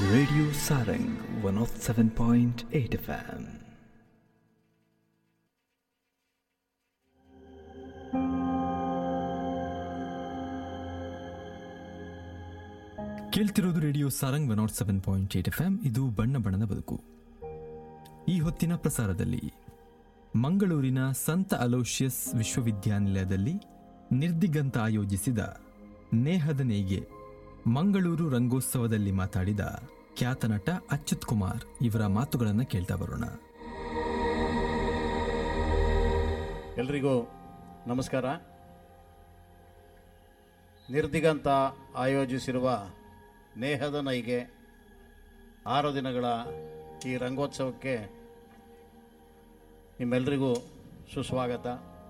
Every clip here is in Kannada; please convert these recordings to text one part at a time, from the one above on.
Radio Sarang 107.8 FM. ಕೇಳ್ತಿರೋದು radio Sarang one nought seven point eight F M ಇದು ಬಣ್ಣ ಬಣ್ಣದ ಬದುಕು ಈ ಹೊತ್ತಿನ ಪ್ರಸಾರದಲ್ಲಿ ಮಂಗಳೂರಿನ ಸಂತ ಅಲೋಷಿಯಸ್ ವಿಶ್ವವಿದ್ಯಾನಿಲಯದಲ್ಲಿ ನಿರ್ದಿಗಂತ ಆಯೋಜಿಸಿದ ನೇಹದ ನೇಯ್ಗೆ ಮಂಗಳೂರು ರಂಗೋತ್ಸವದಲ್ಲಿ ಮಾತಾಡಿದ ಖ್ಯಾತ ನಟ ಅಚ್ಯುತ್ ಕುಮಾರ್ ಇವರ ಮಾತುಗಳನ್ನು ಕೇಳ್ತಾ ಬರೋಣ ಎಲ್ರಿಗೂ ನಮಸ್ಕಾರ ನಿರ್ದಿಗಂತ ಆಯೋಜಿಸಿರುವ ನೇಹದ ನೈಗೆ ಆರು ದಿನಗಳ ಈ ರಂಗೋತ್ಸವಕ್ಕೆ ನಿಮ್ಮೆಲ್ಲರಿಗೂ ಸುಸ್ವಾಗತ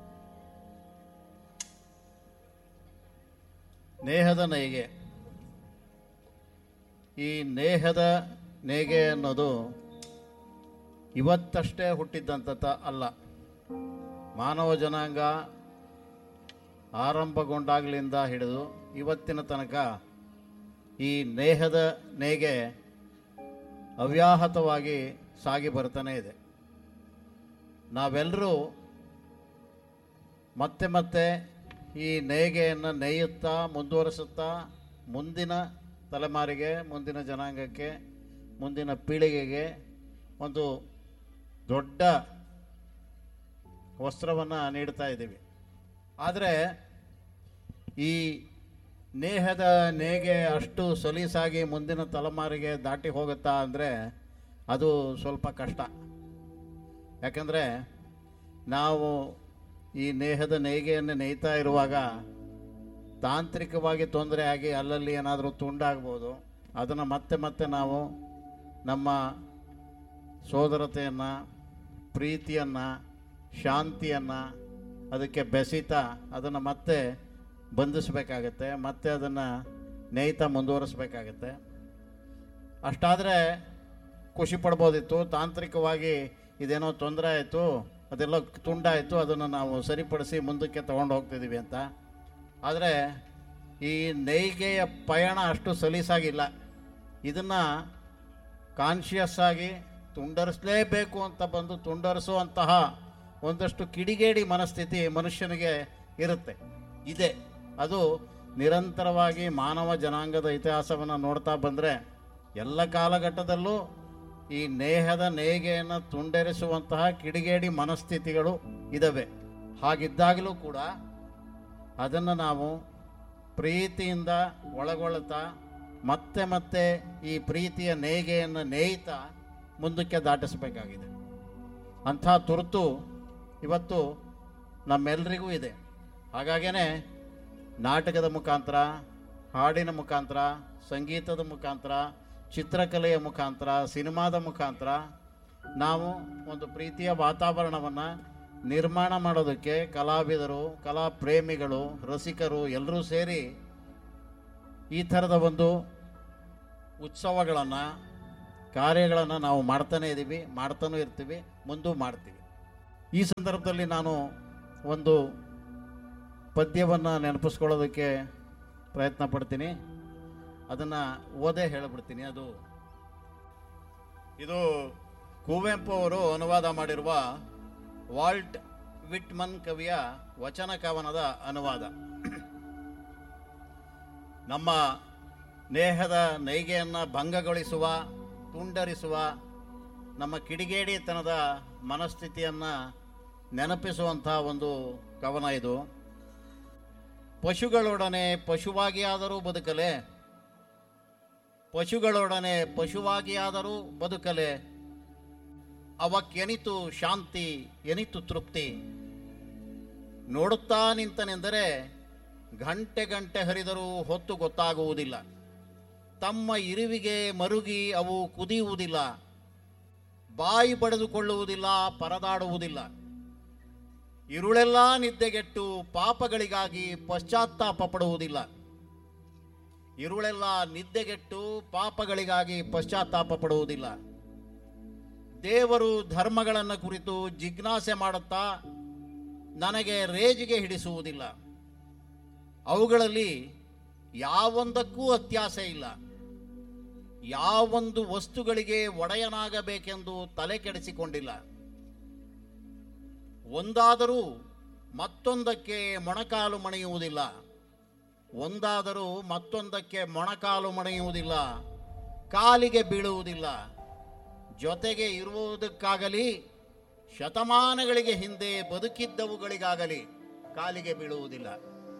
ನೇಹದ ನೈಗೆ ಈ ನೇಹದ ನೇಗೆ ಅನ್ನೋದು ಇವತ್ತಷ್ಟೇ ಹುಟ್ಟಿದ್ದಂಥ ಅಲ್ಲ ಮಾನವ ಜನಾಂಗ ಆರಂಭಗೊಂಡಾಗಲಿಂದ ಹಿಡಿದು ಇವತ್ತಿನ ತನಕ ಈ ನೇಹದ ನೇಗೆ ಅವ್ಯಾಹತವಾಗಿ ಸಾಗಿ ಬರ್ತಾನೆ ಇದೆ ನಾವೆಲ್ಲರೂ ಮತ್ತೆ ಮತ್ತೆ ಈ ನೇಯ್ಗೆಯನ್ನು ನೇಯುತ್ತಾ ಮುಂದುವರಿಸುತ್ತಾ ಮುಂದಿನ ತಲೆಮಾರಿಗೆ ಮುಂದಿನ ಜನಾಂಗಕ್ಕೆ ಮುಂದಿನ ಪೀಳಿಗೆಗೆ ಒಂದು ದೊಡ್ಡ ವಸ್ತ್ರವನ್ನು ನೀಡ್ತಾ ಇದ್ದೀವಿ ಆದರೆ ಈ ನೇಹದ ನೇಗೆ ಅಷ್ಟು ಸಲೀಸಾಗಿ ಮುಂದಿನ ತಲೆಮಾರಿಗೆ ದಾಟಿ ಹೋಗುತ್ತಾ ಅಂದರೆ ಅದು ಸ್ವಲ್ಪ ಕಷ್ಟ ಯಾಕಂದರೆ ನಾವು ಈ ನೇಹದ ನೇಯ್ಗೆಯನ್ನು ನೇಯ್ತಾ ಇರುವಾಗ ತಾಂತ್ರಿಕವಾಗಿ ತೊಂದರೆ ಆಗಿ ಅಲ್ಲಲ್ಲಿ ಏನಾದರೂ ತುಂಡಾಗ್ಬೋದು ಅದನ್ನು ಮತ್ತೆ ಮತ್ತೆ ನಾವು ನಮ್ಮ ಸೋದರತೆಯನ್ನು ಪ್ರೀತಿಯನ್ನು ಶಾಂತಿಯನ್ನು ಅದಕ್ಕೆ ಬೆಸೀತಾ ಅದನ್ನು ಮತ್ತೆ ಬಂಧಿಸಬೇಕಾಗತ್ತೆ ಮತ್ತೆ ಅದನ್ನು ನೇಯ್ತಾ ಮುಂದುವರಿಸ್ಬೇಕಾಗತ್ತೆ ಅಷ್ಟಾದರೆ ಖುಷಿ ಪಡ್ಬೋದಿತ್ತು ತಾಂತ್ರಿಕವಾಗಿ ಇದೇನೋ ತೊಂದರೆ ಆಯಿತು ಅದೆಲ್ಲ ತುಂಡಾಯಿತು ಅದನ್ನು ನಾವು ಸರಿಪಡಿಸಿ ಮುಂದಕ್ಕೆ ತೊಗೊಂಡು ಹೋಗ್ತಿದ್ದೀವಿ ಅಂತ ಆದರೆ ಈ ನೇಯ್ಗೆಯ ಪಯಣ ಅಷ್ಟು ಸಲೀಸಾಗಿಲ್ಲ ಇದನ್ನು ಕಾನ್ಷಿಯಸ್ ಆಗಿ ತುಂಡರಿಸಲೇಬೇಕು ಅಂತ ಬಂದು ತುಂಡರಿಸುವಂತಹ ಒಂದಷ್ಟು ಕಿಡಿಗೇಡಿ ಮನಸ್ಥಿತಿ ಮನುಷ್ಯನಿಗೆ ಇರುತ್ತೆ ಇದೆ ಅದು ನಿರಂತರವಾಗಿ ಮಾನವ ಜನಾಂಗದ ಇತಿಹಾಸವನ್ನು ನೋಡ್ತಾ ಬಂದರೆ ಎಲ್ಲ ಕಾಲಘಟ್ಟದಲ್ಲೂ ಈ ನೇಹದ ನೇಯ್ಗೆಯನ್ನು ತುಂಡರಿಸುವಂತಹ ಕಿಡಿಗೇಡಿ ಮನಸ್ಥಿತಿಗಳು ಇದ್ದಾವೆ ಹಾಗಿದ್ದಾಗಲೂ ಕೂಡ ಅದನ್ನು ನಾವು ಪ್ರೀತಿಯಿಂದ ಒಳಗೊಳ್ಳುತ್ತಾ ಮತ್ತೆ ಮತ್ತೆ ಈ ಪ್ರೀತಿಯ ನೇಯ್ಗೆಯನ್ನು ನೇಯ್ತಾ ಮುಂದಕ್ಕೆ ದಾಟಿಸಬೇಕಾಗಿದೆ ಅಂಥ ತುರ್ತು ಇವತ್ತು ನಮ್ಮೆಲ್ಲರಿಗೂ ಇದೆ ಹಾಗಾಗೇ ನಾಟಕದ ಮುಖಾಂತರ ಹಾಡಿನ ಮುಖಾಂತರ ಸಂಗೀತದ ಮುಖಾಂತರ ಚಿತ್ರಕಲೆಯ ಮುಖಾಂತರ ಸಿನಿಮಾದ ಮುಖಾಂತರ ನಾವು ಒಂದು ಪ್ರೀತಿಯ ವಾತಾವರಣವನ್ನು ನಿರ್ಮಾಣ ಮಾಡೋದಕ್ಕೆ ಕಲಾವಿದರು ಕಲಾ ಪ್ರೇಮಿಗಳು ರಸಿಕರು ಎಲ್ಲರೂ ಸೇರಿ ಈ ಥರದ ಒಂದು ಉತ್ಸವಗಳನ್ನು ಕಾರ್ಯಗಳನ್ನು ನಾವು ಮಾಡ್ತಾನೆ ಇದ್ದೀವಿ ಮಾಡ್ತಾನೂ ಇರ್ತೀವಿ ಮುಂದೂ ಮಾಡ್ತೀವಿ ಈ ಸಂದರ್ಭದಲ್ಲಿ ನಾನು ಒಂದು ಪದ್ಯವನ್ನು ನೆನಪಿಸ್ಕೊಳ್ಳೋದಕ್ಕೆ ಪ್ರಯತ್ನ ಪಡ್ತೀನಿ ಅದನ್ನು ಓದೇ ಹೇಳಿಬಿಡ್ತೀನಿ ಅದು ಇದು ಕುವೆಂಪು ಅವರು ಅನುವಾದ ಮಾಡಿರುವ ವಾಲ್ಟ್ ವಿಟ್ಮನ್ ಕವಿಯ ವಚನ ಕವನದ ಅನುವಾದ ನಮ್ಮ ನೇಹದ ನೈಗೆಯನ್ನು ಭಂಗಗೊಳಿಸುವ ತುಂಡರಿಸುವ ನಮ್ಮ ಕಿಡಿಗೇಡಿತನದ ಮನಸ್ಥಿತಿಯನ್ನು ನೆನಪಿಸುವಂಥ ಒಂದು ಕವನ ಇದು ಪಶುಗಳೊಡನೆ ಪಶುವಾಗಿಯಾದರೂ ಬದುಕಲೆ ಪಶುಗಳೊಡನೆ ಪಶುವಾಗಿಯಾದರೂ ಬದುಕಲೆ ಅವಕ್ಕೆನಿತು ಶಾಂತಿ ಎನಿತು ತೃಪ್ತಿ ನೋಡುತ್ತಾ ನಿಂತನೆಂದರೆ ಗಂಟೆ ಗಂಟೆ ಹರಿದರೂ ಹೊತ್ತು ಗೊತ್ತಾಗುವುದಿಲ್ಲ ತಮ್ಮ ಇರುವಿಗೆ ಮರುಗಿ ಅವು ಕುದಿಯುವುದಿಲ್ಲ ಬಾಯಿ ಬಡಿದುಕೊಳ್ಳುವುದಿಲ್ಲ ಪರದಾಡುವುದಿಲ್ಲ ಇರುಳೆಲ್ಲ ನಿದ್ದೆಗೆಟ್ಟು ಪಾಪಗಳಿಗಾಗಿ ಪಶ್ಚಾತ್ತಾಪ ಪಡುವುದಿಲ್ಲ ಇರುಳೆಲ್ಲ ನಿದ್ದೆಗೆಟ್ಟು ಪಾಪಗಳಿಗಾಗಿ ಪಶ್ಚಾತ್ತಾಪ ಪಡುವುದಿಲ್ಲ ದೇವರು ಧರ್ಮಗಳನ್ನು ಕುರಿತು ಜಿಜ್ಞಾಸೆ ಮಾಡುತ್ತಾ ನನಗೆ ರೇಜಿಗೆ ಹಿಡಿಸುವುದಿಲ್ಲ ಅವುಗಳಲ್ಲಿ ಯಾವೊಂದಕ್ಕೂ ಅತ್ಯಾಸೆ ಇಲ್ಲ ಯಾವೊಂದು ವಸ್ತುಗಳಿಗೆ ಒಡೆಯನಾಗಬೇಕೆಂದು ತಲೆ ಕೆಡಿಸಿಕೊಂಡಿಲ್ಲ ಒಂದಾದರೂ ಮತ್ತೊಂದಕ್ಕೆ ಮೊಣಕಾಲು ಮಣೆಯುವುದಿಲ್ಲ ಒಂದಾದರೂ ಮತ್ತೊಂದಕ್ಕೆ ಮೊಣಕಾಲು ಮಣೆಯುವುದಿಲ್ಲ ಕಾಲಿಗೆ ಬೀಳುವುದಿಲ್ಲ ಜೊತೆಗೆ ಇರುವುದಕ್ಕಾಗಲಿ ಶತಮಾನಗಳಿಗೆ ಹಿಂದೆ ಬದುಕಿದ್ದವುಗಳಿಗಾಗಲಿ ಕಾಲಿಗೆ ಬೀಳುವುದಿಲ್ಲ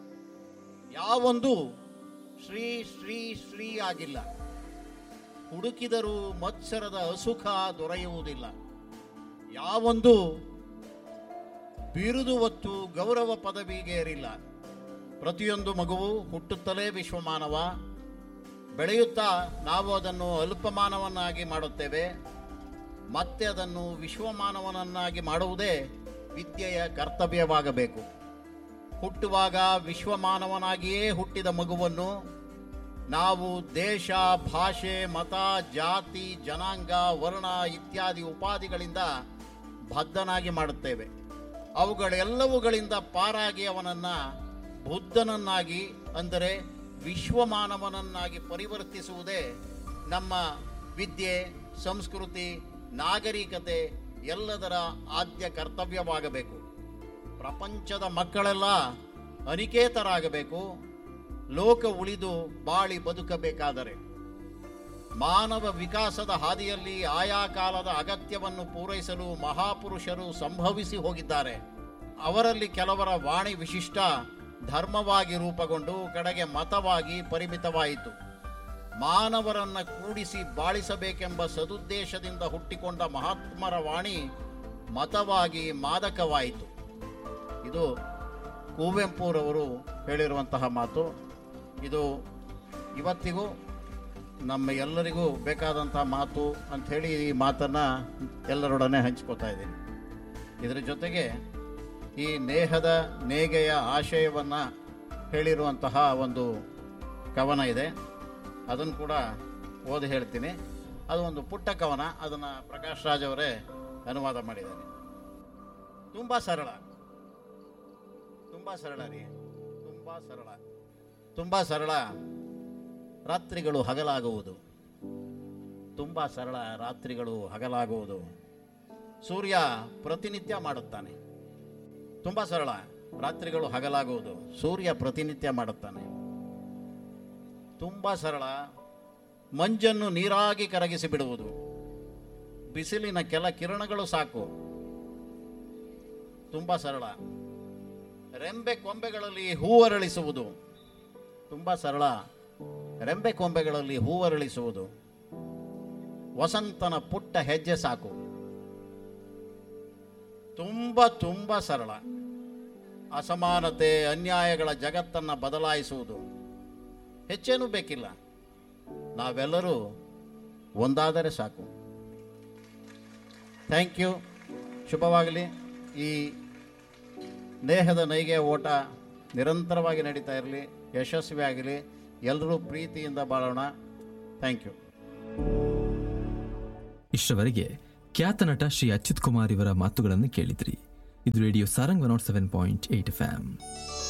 ಯಾವೊಂದು ಶ್ರೀ ಶ್ರೀ ಶ್ರೀ ಆಗಿಲ್ಲ ಹುಡುಕಿದರೂ ಮತ್ಸರದ ಅಸುಖ ದೊರೆಯುವುದಿಲ್ಲ ಯಾವೊಂದು ಬಿರುದು ಹೊತ್ತು ಗೌರವ ಪದವಿಗೇರಿಲ್ಲ ಪ್ರತಿಯೊಂದು ಮಗುವು ಹುಟ್ಟುತ್ತಲೇ ವಿಶ್ವಮಾನವ ಬೆಳೆಯುತ್ತಾ ನಾವು ಅದನ್ನು ಅಲ್ಪಮಾನವನ್ನಾಗಿ ಮಾಡುತ್ತೇವೆ ಮತ್ತೆ ಅದನ್ನು ವಿಶ್ವಮಾನವನನ್ನಾಗಿ ಮಾಡುವುದೇ ವಿದ್ಯೆಯ ಕರ್ತವ್ಯವಾಗಬೇಕು ಹುಟ್ಟುವಾಗ ವಿಶ್ವಮಾನವನಾಗಿಯೇ ಹುಟ್ಟಿದ ಮಗುವನ್ನು ನಾವು ದೇಶ ಭಾಷೆ ಮತ ಜಾತಿ ಜನಾಂಗ ವರ್ಣ ಇತ್ಯಾದಿ ಉಪಾಧಿಗಳಿಂದ ಬದ್ಧನಾಗಿ ಮಾಡುತ್ತೇವೆ ಅವುಗಳೆಲ್ಲವುಗಳಿಂದ ಪಾರಾಗಿ ಅವನನ್ನು ಬುದ್ಧನನ್ನಾಗಿ ಅಂದರೆ ವಿಶ್ವಮಾನವನನ್ನಾಗಿ ಪರಿವರ್ತಿಸುವುದೇ ನಮ್ಮ ವಿದ್ಯೆ ಸಂಸ್ಕೃತಿ ನಾಗರಿಕತೆ ಎಲ್ಲದರ ಆದ್ಯ ಕರ್ತವ್ಯವಾಗಬೇಕು ಪ್ರಪಂಚದ ಮಕ್ಕಳೆಲ್ಲ ಅನಿಕೇತರಾಗಬೇಕು ಲೋಕ ಉಳಿದು ಬಾಳಿ ಬದುಕಬೇಕಾದರೆ ಮಾನವ ವಿಕಾಸದ ಹಾದಿಯಲ್ಲಿ ಆಯಾ ಕಾಲದ ಅಗತ್ಯವನ್ನು ಪೂರೈಸಲು ಮಹಾಪುರುಷರು ಸಂಭವಿಸಿ ಹೋಗಿದ್ದಾರೆ ಅವರಲ್ಲಿ ಕೆಲವರ ವಾಣಿ ವಿಶಿಷ್ಟ ಧರ್ಮವಾಗಿ ರೂಪುಗೊಂಡು ಕಡೆಗೆ ಮತವಾಗಿ ಪರಿಮಿತವಾಯಿತು ಮಾನವರನ್ನ ಕೂಡಿಸಿ ಬಾಳಿಸಬೇಕೆಂಬ ಸದುದ್ದೇಶದಿಂದ ಹುಟ್ಟಿಕೊಂಡ ಮಹಾತ್ಮರ ವಾಣಿ ಮತವಾಗಿ ಮಾದಕವಾಯಿತು ಇದು ಕುವೆಂಪುರವರು ಹೇಳಿರುವಂತಹ ಮಾತು ಇದು ಇವತ್ತಿಗೂ ನಮ್ಮ ಎಲ್ಲರಿಗೂ ಬೇಕಾದಂತಹ ಮಾತು ಅಂಥೇಳಿ ಈ ಮಾತನ್ನು ಎಲ್ಲರೊಡನೆ ಹಂಚ್ಕೋತಾ ಇದ್ದೀನಿ ಇದರ ಜೊತೆಗೆ ಈ ನೇಹದ ನೇಗೆಯ ಆಶಯವನ್ನು ಹೇಳಿರುವಂತಹ ಒಂದು ಕವನ ಇದೆ ಅದನ್ನು ಕೂಡ ಓದಿ ಹೇಳ್ತೀನಿ ಅದು ಒಂದು ಪುಟ್ಟ ಕವನ ಅದನ್ನು ಪ್ರಕಾಶ್ ರಾಜ್ ಅವರೇ ಅನುವಾದ ಮಾಡಿದ್ದಾರೆ ತುಂಬ ಸರಳ ತುಂಬ ಸರಳ ರೀ ತುಂಬ ಸರಳ ತುಂಬ ಸರಳ ರಾತ್ರಿಗಳು ಹಗಲಾಗುವುದು ತುಂಬ ಸರಳ ರಾತ್ರಿಗಳು ಹಗಲಾಗುವುದು ಸೂರ್ಯ ಪ್ರತಿನಿತ್ಯ ಮಾಡುತ್ತಾನೆ ತುಂಬ ಸರಳ ರಾತ್ರಿಗಳು ಹಗಲಾಗುವುದು ಸೂರ್ಯ ಪ್ರತಿನಿತ್ಯ ಮಾಡುತ್ತಾನೆ ತುಂಬ ಸರಳ ಮಂಜನ್ನು ನೀರಾಗಿ ಕರಗಿಸಿ ಬಿಡುವುದು ಬಿಸಿಲಿನ ಕೆಲ ಕಿರಣಗಳು ಸಾಕು ತುಂಬ ಸರಳ ರೆಂಬೆ ಕೊಂಬೆಗಳಲ್ಲಿ ಹೂವರಳಿಸುವುದು ತುಂಬ ಸರಳ ರೆಂಬೆ ಕೊಂಬೆಗಳಲ್ಲಿ ಹೂವರಳಿಸುವುದು ವಸಂತನ ಪುಟ್ಟ ಹೆಜ್ಜೆ ಸಾಕು ತುಂಬ ತುಂಬ ಸರಳ ಅಸಮಾನತೆ ಅನ್ಯಾಯಗಳ ಜಗತ್ತನ್ನು ಬದಲಾಯಿಸುವುದು ಹೆಚ್ಚೇನೂ ಬೇಕಿಲ್ಲ ನಾವೆಲ್ಲರೂ ಒಂದಾದರೆ ಸಾಕು ಥ್ಯಾಂಕ್ ಯು ಶುಭವಾಗಲಿ ಈ ನೇಹದ ನೈಗೆ ಓಟ ನಿರಂತರವಾಗಿ ನಡೀತಾ ಇರಲಿ ಯಶಸ್ವಿ ಆಗಲಿ ಎಲ್ಲರೂ ಪ್ರೀತಿಯಿಂದ ಬಾಳೋಣ ಥ್ಯಾಂಕ್ ಯು ಇಷ್ಟರವರೆಗೆ ಖ್ಯಾತ ನಟ ಶ್ರೀ ಅಚ್ಯುತ್ ಕುಮಾರ್ ಇವರ ಮಾತುಗಳನ್ನು ಕೇಳಿದ್ರಿ ಇದು radio Sarang one nought seven point eight F